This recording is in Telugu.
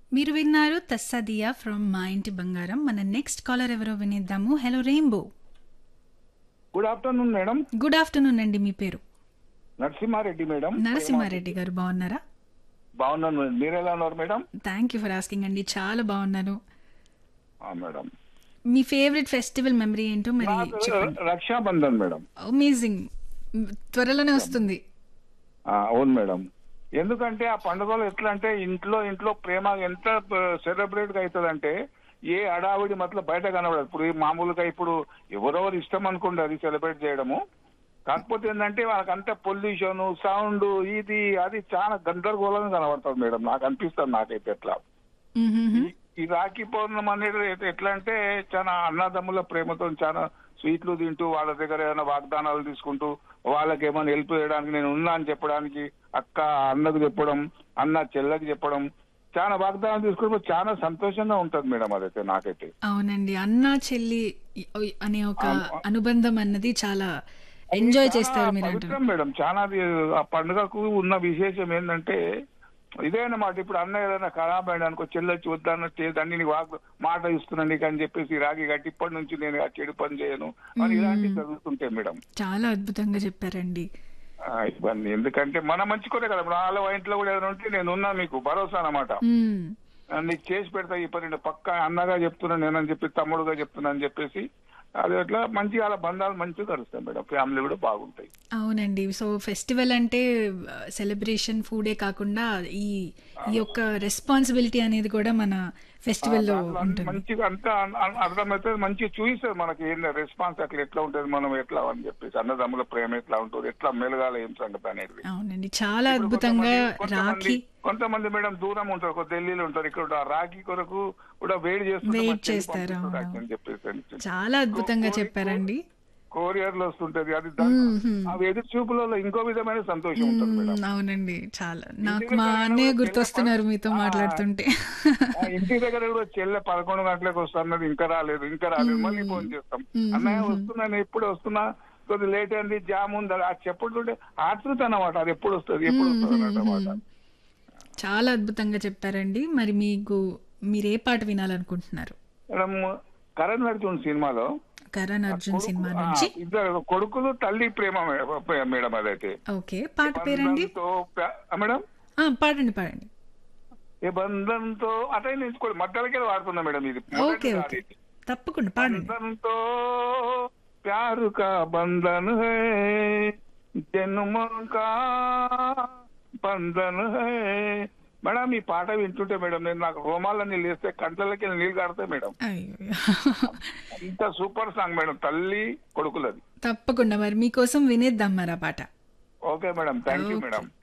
మీరు విన్నారు తస్సదియా ఫ్రమ్ మా ఇంటి బంగారం మన నెక్స్ట్ కాలర్ ఎవరో వినేద్దాము hello rainbow good afternoon madam good afternoon అండి మీ పేరు నరసింహారెడ్డి మేడం నరసింహారెడ్డి గారు బాగున్నారా బాగున్నాను మేడం. మీరు ఎలా ఉన్నారు madam thank you for asking అండి చాలా బాగున్నాను ఆ, మేడం మీ ఫేవరెట్ ఫెస్టివల్ మెమరీ ఏంటో మరి నాకు చెప్పండి రక్షాబంధన్ మేడం అమేజింగ్ త్వరలోనే వస్తుంది ఆ, అవును మేడం ఎందుకంటే ఆ పండుగలు ఎట్లా అంటే ఇంట్లో ఇంట్లో ప్రేమ ఎంత సెలబ్రేట్ గా అవుతుందంటే ఏ అడావిడి మతలు బయట కనబడదు ఇప్పుడు ఈ మామూలుగా ఇప్పుడు ఎవరెవరు ఇష్టం అనుకోండి అది సెలబ్రేట్ చేయడము కాకపోతే ఏంటంటే వాళ్ళకంతా పొల్యూషన్ సౌండ్ ఇది అది చాలా గందరగోళంగా కనబడుతుంది మేడం నాకు అనిపిస్తుంది నాకైతే ఎట్లా మ్మ్హ్మ్. ఈ రాఖీ పౌర్ణమి అనేది ఎట్- ఎట్లా అంటే చాలా అన్నదమ్ముల ప్రేమతో చాలా స్వీట్లు తింటూ వాళ్ళ దగ్గర ఏమైనా వాగ్దానాలు తీసుకుంటూ వాళ్ళకి ఏమైనా హెల్ప్ చేయడానికి నేను ఉన్నా అని చెప్పడానికి అక్క అన్నకు చెప్పడం అన్న చెల్లకి చెప్పడం చాలా వాగ్దానాలు తీసుకున్నప్పుడు చాలా సంతోషంగా ఉంటది మేడం అదైతే నాకైతే అవునండి అన్న చెల్లి అనే ఒక అనుబంధం అన్నది చాలా ఎంజాయ్ చేస్తారు మీరు అంటారు పవిత్రం మేడం చాలా అది ఆ పండుగకు ఉన్న విశేషం ఏంటంటే ఇదే అన్నమాట ఇప్పుడు అన్న ఏదైనా ఖరాబ్ అయినానుకో చెల్లొచ్చి వద్దన్నట్టు దాన్ని నీకు వాగ్ మాట ఇస్తున్నాను నీకు అని చెప్పేసి రాగి గట్టి ఇప్పటి నుంచి నేను ఆ చెడు పని చేయను అని ఇలాంటివి జరుగుతుంటాయి మేడం చాలా అద్భుతంగా చెప్పారండి ఆ, ఇవన్నీ ఎందుకంటే మన మంచి కొరే కదా ఇప్పుడు వాళ్ళ ఇంట్లో కూడా ఏదైనా ఉంటే నేను ఉన్నా మీకు భరోసా అన్నమాట మ్మ్. ఆ, నీకు చేసి పెడతా ఈ పని పక్క అన్నగా చెప్తున్నా నేనని చెప్పి తమ్ముడుగా చెప్తున్నా అని చెప్పేసి అది అట్లా మంచి వాళ్ళ బంధాలు మంచిగా కలుస్తాయి మేడం ఫ్యామిలీ కూడా బాగుంటాయి అవునండి సో ఫెస్టివల్ అంటే సెలబ్రేషన్ ఫుడే కాకుండా ఈ ఈ యొక్క రెస్పాన్సిబిలిటీ అనేది కూడా మన ఫెస్టివల్లో ఉంటుంది మంచిగా అంతా అన్- అన్- అర్థమైతే మంచిగా చూపిస్తారు మనకి ఏం రెస్పాన్స్ అట్లా ఎట్లా ఉంటుంది మనం ఎట్లా అని చెప్పేసి అన్నదమ్ముల ప్రేమ ఎట్లా ఉంటుంది ఎట్లా మెలగాల ఏం సంగతి అనేది అవునండి చాలా అద్భుతంగా కొంతమంది- రాఖీ కొంతమంది మేడం దూరం ఉంటారు ఒక ఢిల్లీలో ఉంటారు ఇక్కడ ఉంటారు. ఆ రాఖీ కొరకు కూడా వెయిట్ చేస్తుంటారు Wait మరి చెల్లి చేస్తారు, పంపిస్తుంది అవును. అని చెప్పేసి చాలా అద్భుతంగా చెప్పారండి కొరియర్ లో వస్తుంటది అది దాని- అవి ఎదురు చూపులలో ఇంకో విధమైన సంతోషం ఉంటుంది మేడం మ్మ్, అవునండి చాలా నాకు మా అన్నయ్య గుర్తొస్తున్నారు మీతో మాట్లాడుతుంటే ఆ ఇంటి దగ్గర కూడా చెల్లె పదకొండు గంటలకు వస్తున్నది ఇంకా రాలేదు ఇంకా రాలేదు మళ్ళీ ఫోన్ చేస్తాం అన్నయ్య వస్తున్నాను ఎప్పుడు వస్తున్నా కొద్ది లేట్ అయింది జామ్ ఉంది అది చెప్పుతుంటే ఆతృత అన్నమాట అది ఎప్పుడు వస్తుంది ఎప్పుడు వస్తుంది అన్నమాట చాలా అద్భుతంగా చెప్పారండి మరి మీకు మీరు ఏ పాట వినాలనుకుంటున్నారు మేడం కరణ్ నడుతుంది సినిమాలో కరణ్ అర్జున్ సినిమా ఆ, నుంచి ఇద్దరు కొడుకులు తల్లి ప్రేమ మే- మేడం అదైతే ఓకే పాట పేరండి బంధంతో ప్యా- ఆ, మేడం ఆ, పాడండి పాడండి ఏ బంధంతో అటే నేర్చుకోండి మధ్యలోకి వాడుతున్నా మేడం ఇది ఓకే మొదటిది ఓకే కాదు ఇది. తప్పకుండా పాడండి बंधन तो प्यार का बंधन है जन्म का బంధన్ హై మేడం ఈ పాట వింటుంటే మేడం నేను నాకు రోమాలన్నీ లేస్తే కంట్లకి నీళ్ళు కాడతాయి మేడం అయ్యో ఇంత సూపర్ సాంగ్ మేడం తల్లి కొడుకులది తప్పకుండా మరి మీకోసం వినేద్దాం మరి ఆ పాట okay madam thank you okay. Madam